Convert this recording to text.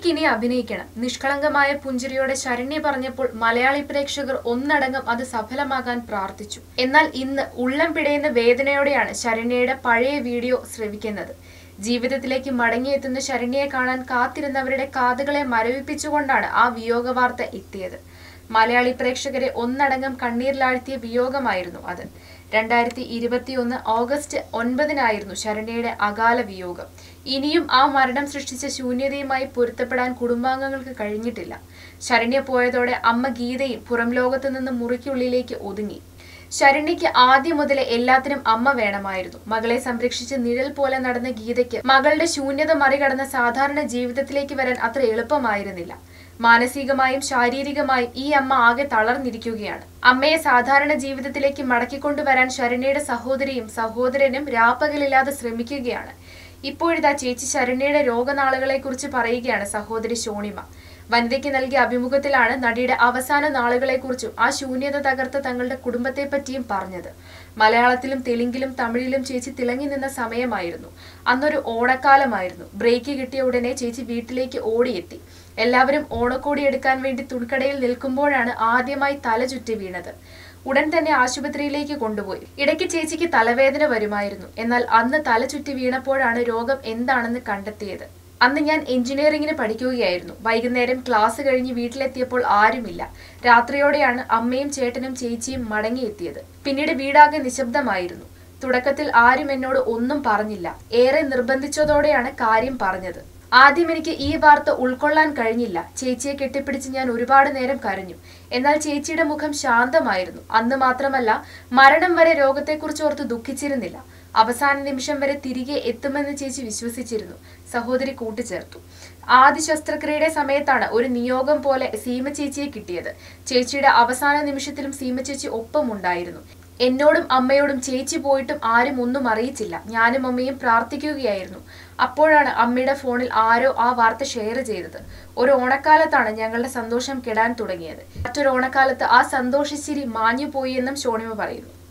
എനിക്കിനി അഭിനയിക്കണം നിഷ്കളങ്കമായ പുഞ്ചിരിയോടെ ശരണ്യ പറഞ്ഞപ്പോൾ മലയാളി പ്രേക്ഷകർ ഒന്നടങ്കം അത് സഫലമാകാൻ പ്രാർത്ഥിച്ചു എന്നാൽ ഇന്ന് ഉള്ളം പിടയുന്ന വേദനയോടെയാണ് ശരണ്യയുടെ പഴയ വീഡിയോ ശ്രവിക്കുന്നത് ജീവിതത്തിലേക്ക് മടങ്ങിയെത്തുന്ന ശരണ്യയെ കാണാൻ കാത്തിരുന്നവരുടെ കാതുകളെ മരവിപ്പിച്ചുകൊണ്ടാണ് ആ വിയോഗ വാർത്ത എത്തിയത് മലയാളി പ്രേക്ഷകരെ ഒന്നടങ്കം കണ്ണീരിലാഴ്ത്തിയ വിയോഗമായിരുന്നു അത് രണ്ടായിരത്തി ഇരുപത്തിയൊന്ന് ഓഗസ്റ്റ് ഒൻപതിനായിരുന്നു ശരണ്യയുടെ അകാല വിയോഗം ഇനിയും ആ മരണം സൃഷ്ടിച്ച ശൂന്യതയുമായി പൊരുത്തപ്പെടാൻ കുടുംബാംഗങ്ങൾക്ക് കഴിഞ്ഞിട്ടില്ല ശരണ്യ പോയതോടെ അമ്മ ഗീതയും പുറം ലോകത്തു നിന്ന് മുറിക്കുള്ളിലേക്ക് ഒതുങ്ങി ശരണ്യയ്ക്ക് ആദ്യം മുതലേ എല്ലാത്തിനും അമ്മ വേണമായിരുന്നു മകളെ സംരക്ഷിച്ച് നിഴൽ പോലെ നടന്ന ഗീതയ്ക്ക് മകളുടെ ശൂന്യത മറികടന്ന സാധാരണ ജീവിതത്തിലേക്ക് വരാൻ അത്ര എളുപ്പമായിരുന്നില്ല മാനസികമായും ശാരീരികമായും ഈ അമ്മ ആകെ തളർന്നിരിക്കുകയാണ് അമ്മയെ സാധാരണ ജീവിതത്തിലേക്ക് മടക്കിക്കൊണ്ടുവരാൻ ശരണ്യയുടെ സഹോദരിയും സഹോദരനും രാപ്പകലില്ലാതെ ശ്രമിക്കുകയാണ് ഇപ്പോഴിതാ ചേച്ചി ശരണ്യയുടെ രോഗനാളുകളെക്കുറിച്ച് പറയുകയാണ് സഹോദരി ഷോണിമ വനിതയ്ക്ക് നൽകിയ അഭിമുഖത്തിലാണ് നടിയുടെ അവസാന നാളുകളെക്കുറിച്ചും ആ ശൂന്യത തകർത്ത തങ്ങളുടെ കുടുംബത്തെപ്പറ്റിയും പറഞ്ഞത് മലയാളത്തിലും തെലുങ്കിലും തമിഴിലും ചേച്ചി തിളങ്ങി നിന്ന സമയമായിരുന്നു അന്നൊരു ഓണക്കാലമായിരുന്നു ബ്രേക്ക് കിട്ടിയ ഉടനെ ചേച്ചി വീട്ടിലേക്ക് ഓടിയെത്തി എല്ലാവരും ഓണക്കോടി എടുക്കാൻ വേണ്ടി തുണിക്കടയിൽ നിൽക്കുമ്പോഴാണ് ആദ്യമായി തല ചുറ്റി വീണത് ഉടൻ തന്നെ ആശുപത്രിയിലേക്ക് കൊണ്ടുപോയി ഇടയ്ക്ക് ചേച്ചിക്ക് തലവേദന വരുമായിരുന്നു എന്നാൽ അന്ന് തല ചുറ്റി വീണപ്പോഴാണ് രോഗം എന്താണെന്ന് കണ്ടെത്തിയത് അന്ന് ഞാൻ എഞ്ചിനീയറിംഗിന് പഠിക്കുകയായിരുന്നു വൈകുന്നേരം ക്ലാസ് കഴിഞ്ഞ് വീട്ടിലെത്തിയപ്പോൾ ആരുമില്ല രാത്രിയോടെയാണ് അമ്മയും ചേട്ടനും ചേച്ചിയും മടങ്ങിയെത്തിയത് പിന്നീട് വീടാകെ നിശബ്ദമായിരുന്നു തുടക്കത്തിൽ ആരും എന്നോട് ഒന്നും പറഞ്ഞില്ല ഏറെ നിർബന്ധിച്ചതോടെയാണ് കാര്യം പറഞ്ഞത് ആദ്യം എനിക്ക് ഈ വാർത്ത ഉൾക്കൊള്ളാൻ കഴിഞ്ഞില്ല ചേച്ചിയെ കെട്ടിപ്പിടിച്ച് ഞാൻ ഒരുപാട് നേരം കരഞ്ഞു എന്നാൽ ചേച്ചിയുടെ മുഖം ശാന്തമായിരുന്നു അന്ന് മാത്രമല്ല മരണം വരെ രോഗത്തെക്കുറിച്ച് ഓർത്ത് ദുഃഖിച്ചിരുന്നില്ല അവസാന നിമിഷം വരെ തിരികെ എത്തുമെന്ന് ചേച്ചി വിശ്വസിച്ചിരുന്നു സഹോദരി കൂട്ടിച്ചേർത്തു ആദ്യ ശസ്ത്രക്രിയയുടെ സമയത്താണ് ഒരു നിയോഗം പോലെ സീമ ചേച്ചിയെ കിട്ടിയത് ചേച്ചിയുടെ അവസാന നിമിഷത്തിലും സീമ ചേച്ചി ഒപ്പമുണ്ടായിരുന്നു എന്നോടും അമ്മയോടും ചേച്ചി പോയിട്ടും ആരും ഒന്നും അറിയിച്ചില്ല ഞാനും അമ്മയും പ്രാർത്ഥിക്കുകയായിരുന്നു അപ്പോഴാണ് അമ്മയുടെ ഫോണിൽ ആരോ ആ വാർത്ത ഷെയർ ചെയ്തത് ഒരു ഓണക്കാലത്താണ് ഞങ്ങളുടെ സന്തോഷം കെടാൻ തുടങ്ങിയത് മറ്റൊരു ഓണക്കാലത്ത് ആ സന്തോഷച്ചിരി മാഞ്ഞു പോയി എന്നും ഷോണിമ പറയുന്നു